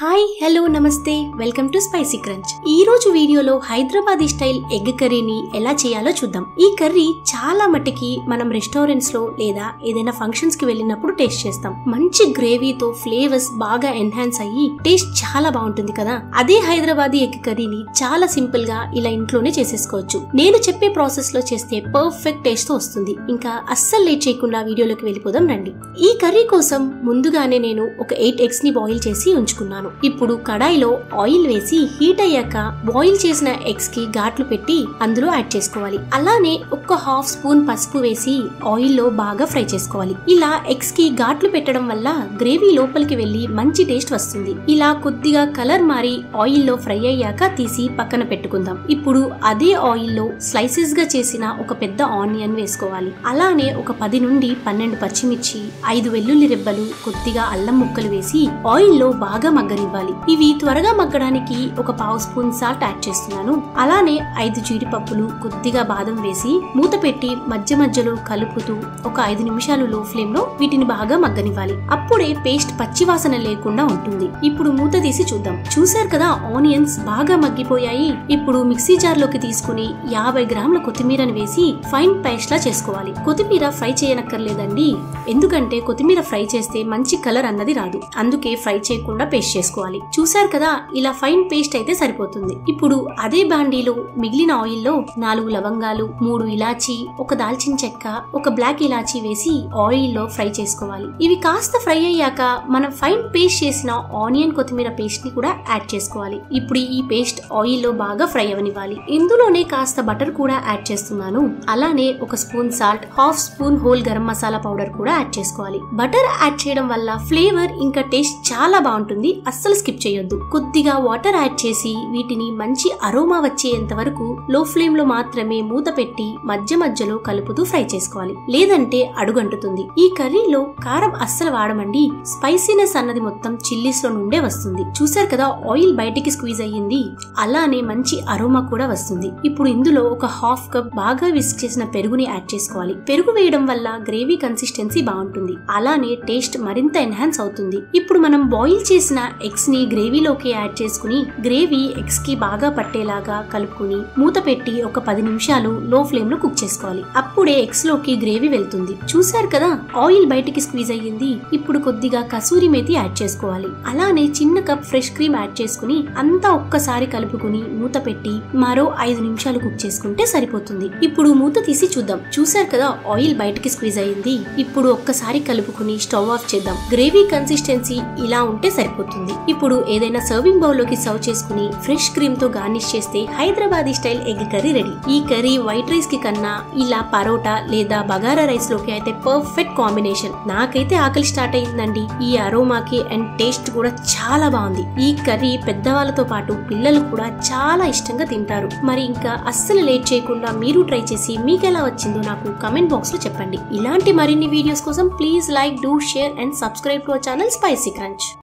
hi hello నమస్తే welcome to spicy crunch ఈ రోజు వీడియోలో హైదరాబాదీ స్టైల్ ఎగ్ కర్రీని ఎలా చేయాలో చూద్దాం ఈ కర్రీ చాలా మట్టుకి మనం రెస్టారెంట్స్ లో లేదా ఏదైనా ఫంక్షన్స్ కి వెళ్ళినప్పుడు టేస్ట్ చేస్తాం మంచి గ్రేవీతో ఫ్లేవర్స్ బాగా ఎన్హాన్స్ అయ్యి టేస్ట్ చాలా బాగుంటుంది కదా అదే హైదరాబాదీ ఎగ్ కర్రీని చాలా సింపుల్ గా ఇలా ఇంట్లోనే చేసేసుకోవచ్చు నేను చెప్పే ప్రాసెస్ లో చేస్తే పర్ఫెక్ట్ టేస్ట్ తో వస్తుంది ఇంకా అస్సలు లేట్ చేయకుండా వీడియోలోకి వెళ్ళిపోదాం రండి ఈ కర్రీ కోసం ముందుగానే నేను ఒక ఎయిట్ ఎగ్స్ ని బాయిల్ చేసి ఉంచుకున్నాను ఇప్పుడు కడాయిలో ఆయిల్ వేసి హీట్ అయ్యాక బాయిల్ చేసిన ఎగ్స్ కి ఘాట్లు పెట్టి అందులో యాడ్ చేసుకోవాలి అలానే ఒక్క హాఫ్ స్పూన్ పసుపు వేసి ఆయిల్ లో బాగా ఫ్రై చేసుకోవాలి ఇలా ఎగ్స్ కి ఘాట్లు పెట్టడం వల్ల గ్రేవీ లోపలికి వెళ్లి మంచి టేస్ట్ వస్తుంది ఇలా కొద్దిగా కలర్ మారి ఆయిల్ లో ఫ్రై అయ్యాక తీసి పక్కన పెట్టుకుందాం ఇప్పుడు అదే ఆయిల్ లో స్లైసెస్ గా చేసిన ఒక పెద్ద ఆనియన్ వేసుకోవాలి అలానే ఒక పది నుండి పన్నెండు పచ్చిమిర్చి ఐదు వెల్లుల్లి రెబ్బలు కొద్దిగా అల్లం ముక్కలు వేసి ఆయిల్ లో బాగా మగ్గనివ్వాలి ఇవి త్వరగా మగ్గడానికి ఒక పావు స్పూన్ సాల్ట్ యాడ్ చేస్తున్నాను అలానే ఐదు జీడిపప్పులు కొద్దిగా బాదం వేసి మూత పెట్టి మధ్య మధ్యలో కలుపుతూ ఒక ఐదు నిమిషాలు లో ఫ్లేమ్ లో వీటిని బాగా మగ్గనివ్వాలి అప్పుడే పేస్ట్ పచ్చి వాసన లేకుండా ఉంటుంది ఇప్పుడు మూత తీసి చూద్దాం చూశారు కదా ఆనియన్స్ బాగా మగ్గిపోయాయి ఇప్పుడు మిక్సీ జార్ లోకి తీసుకుని యాభై గ్రాముల కొత్తిమీరని వేసి ఫైన్ పేస్ట్ లా చేసుకోవాలి కొత్తిమీర ఫ్రై చేయనక్కర్లేదండి ఎందుకంటే కొత్తిమీర ఫ్రై చేస్తే మంచి కలర్ అన్నది రాదు అందుకే ఫ్రై చేయకుండా పేస్ట్ చేసుకోవాలి చూశారు కదా ఇలా ఫైన్ పేస్ట్ అయితే సరిపోతుంది ఇప్పుడు అదే బాండీలో మిగిలిన ఆయిల్ లో నాలుగు లవంగాలు మూడు ఇలాచి ఒక దాల్చిన చెక్క ఒక బ్లాక్ ఇలాచి వేసి ఆయిల్ లో ఫ్రై చేసుకోవాలి ఇవి కాస్త ఫ్రై అయ్యాక మనం ఫైన్ పేస్ట్ చేసిన ఆనియన్ కొత్తిమీర పేస్ట్ ని కూడా యాడ్ చేసుకోవాలి ఇప్పుడు ఈ పేస్ట్ ఆయిల్ లో బాగా ఫ్రై అవనివ్వాలి ఇందులోనే కాస్త బటర్ కూడా యాడ్ చేస్తున్నాను అలానే ఒక spoon salt half spoon whole garam masala powder కూడా యాడ్ చేసుకోవాలి బటర్ యాడ్ చేయడం వల్ల ఫ్లేవర్ ఇంకా టేస్ట్ చాలా బాగుంటుంది అస్సలు స్కిప్ చేయొద్దు కొద్దిగా వాటర్ యాడ్ చేసి వీటిని మంచి అరోమా వచ్చేంత వరకు లో ఫ్లేమ్ లో మాత్రమే మూత పెట్టి మధ్య మధ్యలో కలుపుతూ ఫ్రై చేసుకోవాలి లేదంటే అడుగంటుతుంది ఈ కర్రీలో కారం అస్సలు వాడమండి స్పైసీనెస్ అన్నది మొత్తం చిల్లీస్ లో నుండే వస్తుంది చూసారు కదా ఆయిల్ బయటికి స్క్వీజ్ అయ్యింది అలానే మంచి అరోమా కూడా వస్తుంది ఇప్పుడు ఇందులో ఒక హాఫ్ కప్ బాగా విస్క్ చేసిన పెరుగుని యాడ్ చేసుకోవాలి పెరుగు వేయడం వల్ల గ్రేవీ కన్సిస్టెన్సీ బాగుంటుంది అలానే టేస్ట్ మరింత ఎన్హాన్స్ అవుతుంది ఇప్పుడు మనం బాయిల్ చేసిన ఎగ్స్ ని గ్రేవీలోకి యాడ్ చేసుకుని గ్రేవీ ఎగ్స్ కి బాగా పట్టేలాగా కలుపుకుని మూత పెట్టి ఒక పది నిమిషాలు లో ఫ్లేమ్ లో కుక్ చేసుకోవాలి అప్పుడే ఎగ్స్ లోకి గ్రేవీ వెళ్తుంది చూసారు కదా ఆయిల్ బయటికి స్క్వీజ్ అయ్యింది ఇప్పుడు కొద్దిగా కసూరి మేతి యాడ్ చేసుకోవాలి అలానే చిన్న కప్ ఫ్రెష్ క్రీమ్ యాడ్ చేసుకుని అంతా ఒక్కసారి కలుపుకుని మూత పెట్టి మరో ఐదు నిమిషాలు కుక్ చేసుకుంటే సరిపోతుంది ఇప్పుడు మూత తీసి చూద్దాం చూసారు కదా ఆయిల్ బయటికి స్క్వీజ్ అయ్యింది ఇప్పుడు ఒక్కసారి కలుపుకుని స్టవ్ ఆఫ్ చేద్దాం గ్రేవీ కన్సిస్టెన్సీ ఇలా ఉంటే సరిపోతుంది ఇప్పుడు ఏదైనా సర్వింగ్ బౌల్ లోకి సర్వ్ చేసుకుని ఫ్రెష్ క్రీమ్ తో గార్నిష్ చేస్తే Hyderabadi style egg curry ready ఈ కర్రీ వైట్ రైస్ కి కన్నా ఇలా పరోటా లేదా బగారా రైస్ లోకి అయితే పర్ఫెక్ట్ కాంబినేషన్ నాకైతే ఆకలి స్టార్ట్ అయిందండి ఈ అరోమాకి అండ్ టేస్ట్ కూడా చాలా బాగుంది ఈ కర్రీ పెద్దవాళ్ళతో పాటు పిల్లలు కూడా చాలా ఇష్టంగా తింటారు మరి ఇంకా అస్సలు లేట్ చేయకుండా మీరు ట్రై చేసి మీకు ఎలా వచ్చిందో నాకు కమెంట్ బాక్స్ లో చెప్పండి ఇలాంటి మరిన్ని వీడియోస్ కోసం please like do share and subscribe to our channel spicy crunch